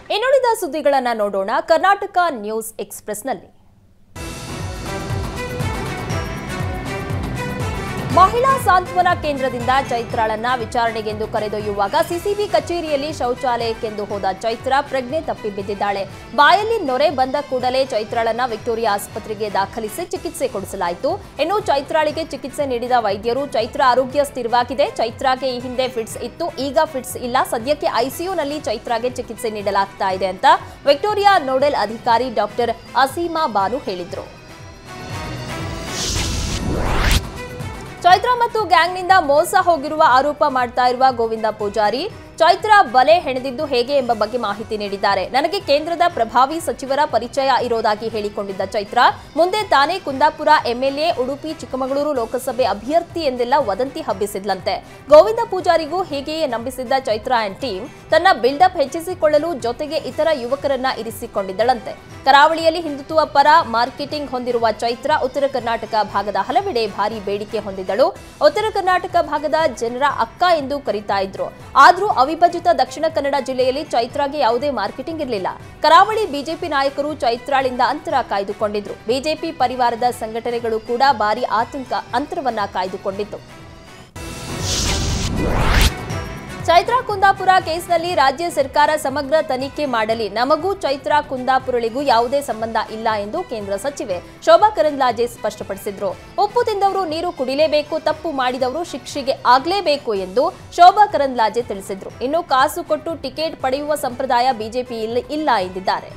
ಇನ್ನುಳಿದ ಸುದ್ದಿಗಳನ್ನ ನೋಡೋಣ ಕರ್ನಾಟಕ ನ್ಯೂಸ್ ಎಕ್ಸ್ಪ್ರೆಸ್ನಲ್ಲಿ ಮಹಿಳಾ ಸಾಂತ್ವನ ಕೇಂದ್ರದಿಂದ ಚೈತ್ರಾಳನ್ನ ವಿಚಾರಣೆಗೆಂದು ಕರೆದೊಯ್ಯುವಾಗ ಸಿಸಿಬಿ ಕಚೇರಿಯಲ್ಲಿ ಶೌಚಾಲಯಕ್ಕೆಂದು ಹೋದ ಚೈತ್ರ ಪ್ರಜ್ಞೆ ತಪ್ಪಿ ಬಿದ್ದಿದ್ದಾಳೆ ಬಾಯಲ್ಲಿ ನೊರೆ ಬಂದ ಕೂಡಲೇ ಚೈತ್ರಾಳನ್ನ ವಿಕ್ಟೋರಿಯಾ ಆಸ್ಪತ್ರೆಗೆ ದಾಖಲಿಸಿ ಚಿಕಿತ್ಸೆ ಕೊಡಿಸಲಾಯಿತು ಇನ್ನು ಚೈತ್ರಾಳಿಗೆ ಚಿಕಿತ್ಸೆ ನೀಡಿದ ವೈದ್ಯರು ಚೈತ್ರ ಆರೋಗ್ಯ ಸ್ಥಿರವಾಗಿದೆ ಚೈತ್ರಾಗೆ ಈ ಹಿಂದೆ ಫಿಟ್ಸ್ ಇತ್ತು ಈಗ ಫಿಟ್ಸ್ ಇಲ್ಲ ಸದ್ಯಕ್ಕೆ ಐಸಿಯುನಲ್ಲಿ ಚೈತ್ರಾಗೆ ಚಿಕಿತ್ಸೆ ನೀಡಲಾಗ್ತಾ ಇದೆ ಅಂತ ವಿಕ್ಟೋರಿಯಾ ನೋಡೆಲ್ ಅಧಿಕಾರಿ ಡಾಕ್ಟರ್ ಅಸೀಮಾ ಬಾನು ಹೇಳಿದ್ರು ಚೈತ್ರ ಮತ್ತು ಗ್ಯಾಂಗ್ನಿಂದ ಮೋಸ ಹೋಗಿರುವ ಆರೋಪ ಮಾಡ್ತಾ ಇರುವ ಗೋವಿಂದ ಪೂಜಾರಿ ಚೈತ್ರ ಬಲೆ ಹೆಣೆದಿದ್ದು ಹೇಗೆ ಎಂಬ ಬಗ್ಗೆ ಮಾಹಿತಿ ನೀಡಿದ್ದಾರೆ ನನಗೆ ಕೇಂದ್ರದ ಪ್ರಭಾವಿ ಸಚಿವರ ಪರಿಚಯ ಇರೋದಾಗಿ ಹೇಳಿಕೊಂಡಿದ್ದ ಚೈತ್ರ ಮುಂದೆ ತಾನೇ ಕುಂದಾಪುರ ಎಂಎಲ್ಎ ಉಡುಪಿ ಚಿಕ್ಕಮಗಳೂರು ಲೋಕಸಭೆ ಅಭ್ಯರ್ಥಿ ಎಂದೆಲ್ಲ ವದಂತಿ ಹಬ್ಬಿಸಿದ್ಲಂತೆ ಗೋವಿಂದ ಪೂಜಾರಿಗೂ ಹೀಗೆಯೇ ನಂಬಿಸಿದ್ದ ಚೈತ್ರ ಅಂಡ್ ಟೀಮ್ ತನ್ನ ಬಿಲ್ಡಪ್ ಹೆಚ್ಚಿಸಿಕೊಳ್ಳಲು ಜೊತೆಗೆ ಇತರ ಯುವಕರನ್ನ ಇರಿಸಿಕೊಂಡಿದ್ದಳಂತೆ ಕರಾವಳಿಯಲ್ಲಿ ಹಿಂದುತ್ವ ಪರ ಮಾರ್ಕೆಟಿಂಗ್ ಹೊಂದಿರುವ ಚೈತ್ರ ಉತ್ತರ ಕರ್ನಾಟಕ ಭಾಗದ ಹಲವೆಡೆ ಭಾರಿ ಬೇಡಿಕೆ ಹೊಂದಿದ್ದಳು ಉತ್ತರ ಕರ್ನಾಟಕ ಭಾಗದ ಜನರ ಅಕ್ಕ ಎಂದು ಕರೀತಾ ಇದ್ರು ಆದ್ರೂ ಅವಿಭಜಿತ ದಕ್ಷಿಣ ಕನ್ನಡ ಜಿಲ್ಲೆಯಲ್ಲಿ ಚೈತ್ರಾಗೆ ಯಾವುದೇ ಮಾರ್ಕೆಟಿಂಗ್ ಇರಲಿಲ್ಲ ಕರಾವಳಿ ಬಿಜೆಪಿ ನಾಯಕರು ಚೈತ್ರಾಳಿಂದ ಅಂತರ ಕಾಯ್ದುಕೊಂಡಿದ್ರು ಬಿಜೆಪಿ ಪರಿವಾರದ ಸಂಘಟನೆಗಳು ಕೂಡ ಭಾರಿ ಆತಂಕ ಅಂತರವನ್ನ ಕಾಯ್ದುಕೊಂಡಿತ್ತು ಚೈತ್ರಾ ಕುಂದಾಪುರ ಕೇಸ್ನಲ್ಲಿ ರಾಜ್ಯ ಸರ್ಕಾರ ಸಮಗ್ರ ತನಿಖೆ ಮಾಡಲಿ ನಮಗೂ ಚೈತ್ರಾ ಕುಂದಾಪುರಳಿಗೂ ಯಾವುದೇ ಸಂಬಂಧ ಇಲ್ಲ ಎಂದು ಕೇಂದ್ರ ಸಚಿವೆ ಶೋಭಾ ಕರಂದ್ಲಾಜೆ ಸ್ಪಷ್ಟಪಡಿಸಿದ್ರು ಉಪ್ಪು ತಿಂದವರು ನೀರು ಕುಡಿಲೇಬೇಕು ತಪ್ಪು ಮಾಡಿದವರು ಶಿಕ್ಷೆಗೆ ಆಗ್ಲೇಬೇಕು ಎಂದು ಶೋಭಾ ಕರಂದ್ಲಾಜೆ ತಿಳಿಸಿದ್ರು ಇನ್ನು ಕಾಸು ಕೊಟ್ಟು ಟಿಕೆಟ್ ಪಡೆಯುವ ಸಂಪ್ರದಾಯ ಬಿಜೆಪಿ ಇಲ್ಲ ಎಂದಿದ್ದಾರೆ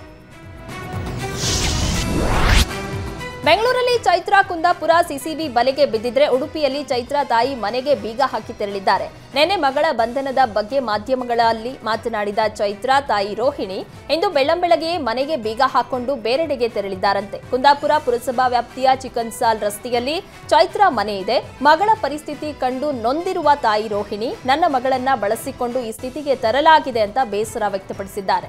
ಬೆಂಗಳೂರಲ್ಲಿ ಚೈತ್ರಾ ಕುಂದಾಪುರ ಸಿಸಿಬಿ ಬಲೆಗೆ ಬಿದ್ದಿದ್ರೆ ಉಡುಪಿಯಲ್ಲಿ ಚೈತ್ರಾ ತಾಯಿ ಮನೆಗೆ ಬೀಗ ಹಾಕಿ ತೆರಳಿದ್ದಾರೆ ನೆನೆ ಮಗಳ ಬಂಧನದ ಬಗ್ಗೆ ಮಾಧ್ಯಮಗಳಲ್ಲಿ ಮಾತನಾಡಿದ ಚೈತ್ರಾ ತಾಯಿ ರೋಹಿಣಿ ಇಂದು ಬೆಳ್ಳಂಬೆಳಗ್ಗೆ ಮನೆಗೆ ಬೀಗ ಹಾಕೊಂಡು ಬೇರೆಡೆಗೆ ತೆರಳಿದ್ದಾರಂತೆ ಕುಂದಾಪುರ ಪುರಸಭಾ ವ್ಯಾಪ್ತಿಯ ಚಿಕನ್ ಸಾಲ್ ರಸ್ತೆಯಲ್ಲಿ ಚೈತ್ರಾ ಮನೆ ಇದೆ ಮಗಳ ಪರಿಸ್ಥಿತಿ ಕಂಡು ನೊಂದಿರುವ ತಾಯಿ ರೋಹಿಣಿ ನನ್ನ ಮಗಳನ್ನ ಬಳಸಿಕೊಂಡು ಈ ಸ್ಥಿತಿಗೆ ತರಲಾಗಿದೆ ಅಂತ ಬೇಸರ ವ್ಯಕ್ತಪಡಿಸಿದ್ದಾರೆ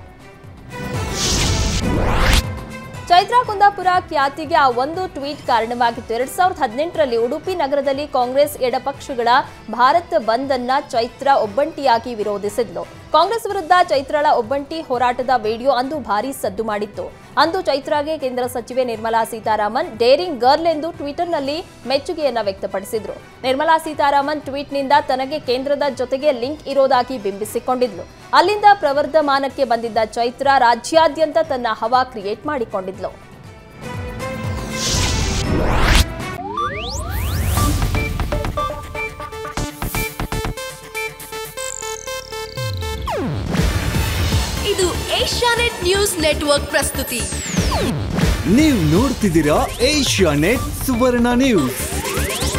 ಚೈತ್ರಾ ಕುಂದಾಪುರ ಖ್ಯಾತಿಗೆ ಆ ಒಂದು ಟ್ವೀಟ್ ಕಾರಣವಾಗಿತ್ತು ಎರಡ್ ಸಾವಿರದ ಹದಿನೆಂಟರಲ್ಲಿ ಉಡುಪಿ ನಗರದಲ್ಲಿ ಕಾಂಗ್ರೆಸ್ ಎಡಪಕ್ಷಗಳ ಭಾರತ್ ಬಂದ್ ಅನ್ನ ಚೈತ್ರ ಒಬ್ಬಂಟಿಯಾಗಿ ವಿರೋಧಿಸಿದ್ಲು ಕಾಂಗ್ರೆಸ್ ವಿರುದ್ಧ ಚೈತ್ರಾಳ ಒಬ್ಬಂಟಿ ಹೋರಾಟದ ವಿಡಿಯೋ ಅಂದು ಭಾರೀ ಸದ್ದು ಮಾಡಿತ್ತು ಅಂದು ಚೈತ್ರಾಗೆ ಕೇಂದ್ರ ಸಚಿವೆ ನಿರ್ಮಲಾ ಸೀತಾರಾಮನ್ ಡೇರಿಂಗ್ ಗರ್ಲ್ ಎಂದು ಟ್ವಿಟರ್ನಲ್ಲಿ ಮೆಚ್ಚುಗೆಯನ್ನ ವ್ಯಕ್ತಪಡಿಸಿದ್ರು ನಿರ್ಮಲಾ ಸೀತಾರಾಮನ್ ಟ್ವೀಟ್ನಿಂದ ತನಗೆ ಕೇಂದ್ರದ ಜೊತೆಗೆ ಲಿಂಕ್ ಇರೋದಾಗಿ ಬಿಂಬಿಸಿಕೊಂಡಿದ್ಲು ಅಲ್ಲಿಂದ ಪ್ರವರ್ಧಮಾನಕ್ಕೆ ಬಂದಿದ್ದ ಚೈತ್ರ ರಾಜ್ಯಾದ್ಯಂತ ತನ್ನ ಹವಾ ಕ್ರಿಯೇಟ್ ಮಾಡಿಕೊಂಡಿದ್ಲು ಇದು ಏಷ್ಯಾನೆಟ್ ನ್ಯೂಸ್ ನೆಟ್ವರ್ಕ್ ಪ್ರಸ್ತುತಿ ನೀವು ನೋಡ್ತಿದ್ದೀರಾ ಏಷ್ಯಾ ನೆಟ್ ಸುವರ್ಣ ನ್ಯೂಸ್